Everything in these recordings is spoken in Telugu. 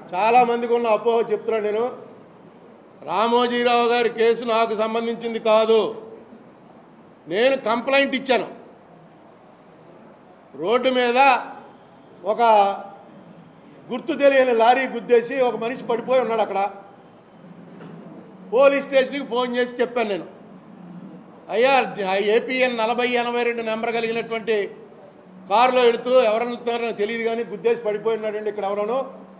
చాలామందికి ఉన్న అపోహ చెప్తున్నాను నేను రామోజీరావు గారి కేసు నాకు సంబంధించింది కాదు నేను కంప్లైంట్ ఇచ్చాను రోడ్డు మీద ఒక గుర్తు తెలియని లారీ గుద్దేసి ఒక మనిషి పడిపోయి ఉన్నాడు అక్కడ పోలీస్ స్టేషన్కి ఫోన్ చేసి చెప్పాను నేను అయ్యా ఏపీఎన్ నలభై ఎనభై రెండు నెంబర్ కలిగినటువంటి కారులో వెళుతూ ఎవరన్నా తెలియదు కానీ గుద్దేసి పడిపోయినాడండి ఇక్కడ ఎవరనో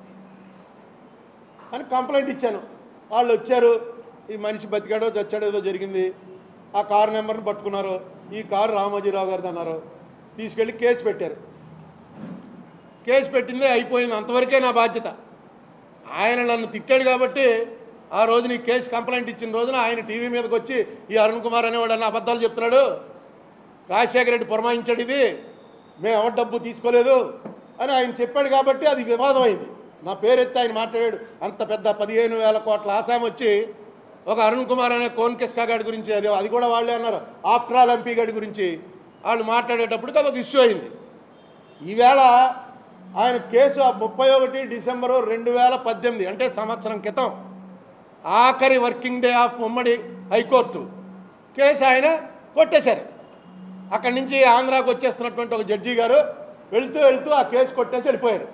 అని కంప్లైంట్ ఇచ్చాను వాళ్ళు వచ్చారు ఈ మనిషి బతికాడో చచ్చాడో ఏదో జరిగింది ఆ కారు నెంబర్ని పట్టుకున్నారు ఈ కారు రామోజీరావు గారిది అన్నారు తీసుకెళ్ళి కేసు పెట్టారు కేసు పెట్టిందే అయిపోయింది అంతవరకే నా బాధ్యత ఆయన నన్ను తిట్టాడు కాబట్టి ఆ రోజు నీ కేసు కంప్లైంట్ ఇచ్చిన రోజున ఆయన టీవీ మీదకి వచ్చి ఈ అరుణ్ కుమార్ అనేవాడు అన్న అబద్ధాలు చెప్తున్నాడు రాజశేఖర రెడ్డి పురమాయించాడు ఇది మేము ఎవరి డబ్బు తీసుకోలేదు అని ఆయన చెప్పాడు కాబట్టి అది వివాదం అయింది నా పేరెత్తి ఆయన మాట్లాడాడు అంత పెద్ద పదిహేను వేల కోట్ల ఆసాం వచ్చి ఒక అరుణ్ కుమార్ అనే కోన్ కిస్కా గారి గురించి అది అది కూడా వాళ్ళే అన్నారు ఆఫ్టర్ ఆల్ ఎంపీ గారి గురించి వాళ్ళు మాట్లాడేటప్పటికి అదొక ఇష్యూ అయింది ఈవేళ ఆయన కేసు ముప్పై ఒకటి డిసెంబరు రెండు వేల పద్దెనిమిది అంటే సంవత్సరం క్రితం ఆఖరి వర్కింగ్ డే ఆఫ్ ఉమ్మడి హైకోర్టు కేసు ఆయన కొట్టేశారు అక్కడి నుంచి ఆంధ్రాకు వచ్చేస్తున్నటువంటి ఒక జడ్జి గారు వెళ్తూ వెళ్తూ ఆ కేసు కొట్టేసి వెళ్ళిపోయారు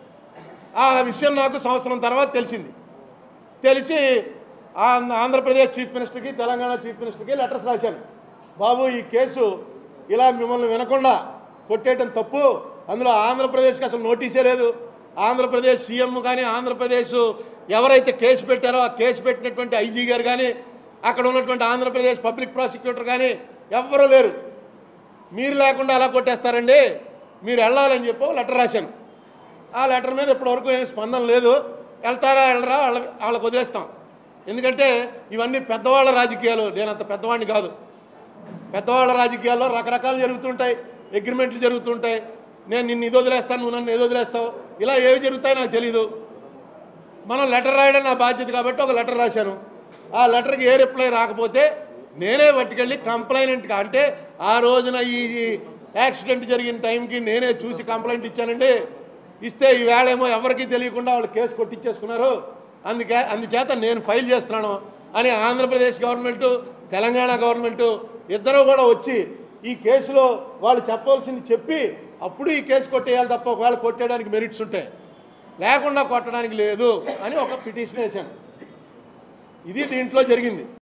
ఆ విషయం నాకు సంవత్సరం తర్వాత తెలిసింది తెలిసి ఆ- ఆంధ్రప్రదేశ్ చీఫ్ మినిస్టర్కి తెలంగాణ చీఫ్ మినిస్టర్కి లెటర్స్ రాశాను బాబు ఈ కేసు ఇలా మిమ్మల్ని వినకుండా కొట్టేయటం తప్పు అందులో ఆంధ్రప్రదేశ్కి అసలు నోటీసే లేదు ఆంధ్రప్రదేశ్ సీఎం కానీ ఆంధ్రప్రదేశ్ ఎవరైతే కేసు పెట్టారో ఆ కేసు పెట్టినటువంటి ఐజీ గారు కానీ అక్కడ ఉన్నటువంటి ఆంధ్రప్రదేశ్ పబ్లిక్ ప్రాసిక్యూటర్ కానీ ఎవ్వరూ లేరు మీరు లేకుండా ఎలా కొట్టేస్తారండి మీరు వెళ్ళాలని చెప్పి లెటర్ రాశాను ఆ లెటర్ మీద ఇప్పటివరకు ఏం స్పందన లేదు వెళ్తారా వెళ్ళరా వాళ్ళ వాళ్ళకి వదిలేస్తాం ఎందుకంటే ఇవన్నీ పెద్దవాళ్ళ రాజకీయాలు నేను అంత పెద్దవాడిని కాదు పెద్దవాళ్ళ రాజకీయాల్లో రకరకాలు జరుగుతుంటాయి అగ్రిమెంట్లు జరుగుతుంటాయి నేను నిన్ను ఇది వదిలేస్తాను నువ్వు నన్ను ఏది వదిలేస్తావు ఇలా ఏవి జరుగుతాయో నాకు తెలీదు మనం లెటర్ రాయడం నా బాధ్యత కాబట్టి ఒక లెటర్ రాశాను ఆ లెటర్కి ఏ రిప్లై రాకపోతే నేనే పట్టుకెళ్ళి కంప్లైనెంట్గా అంటే ఆ రోజున ఈ యాక్సిడెంట్ జరిగిన టైంకి నేనే చూసి కంప్లైంట్ ఇచ్చానండి ఇస్తే ఈవేళేమో ఎవరికీ తెలియకుండా వాళ్ళు కేసు కొట్టించేసుకున్నారు అందుకే అందుచేత నేను ఫైల్ చేస్తున్నాను అని ఆంధ్రప్రదేశ్ గవర్నమెంటు తెలంగాణ గవర్నమెంటు ఇద్దరు కూడా వచ్చి ఈ కేసులో వాళ్ళు చెప్పవలసింది చెప్పి అప్పుడు ఈ కేసు కొట్టేయాలి తప్ప ఒకవేళ కొట్టేయడానికి మెరిట్స్ ఉంటాయి లేకుండా కొట్టడానికి లేదు అని ఒక పిటిషన్ వేశాను ఇది దీంట్లో జరిగింది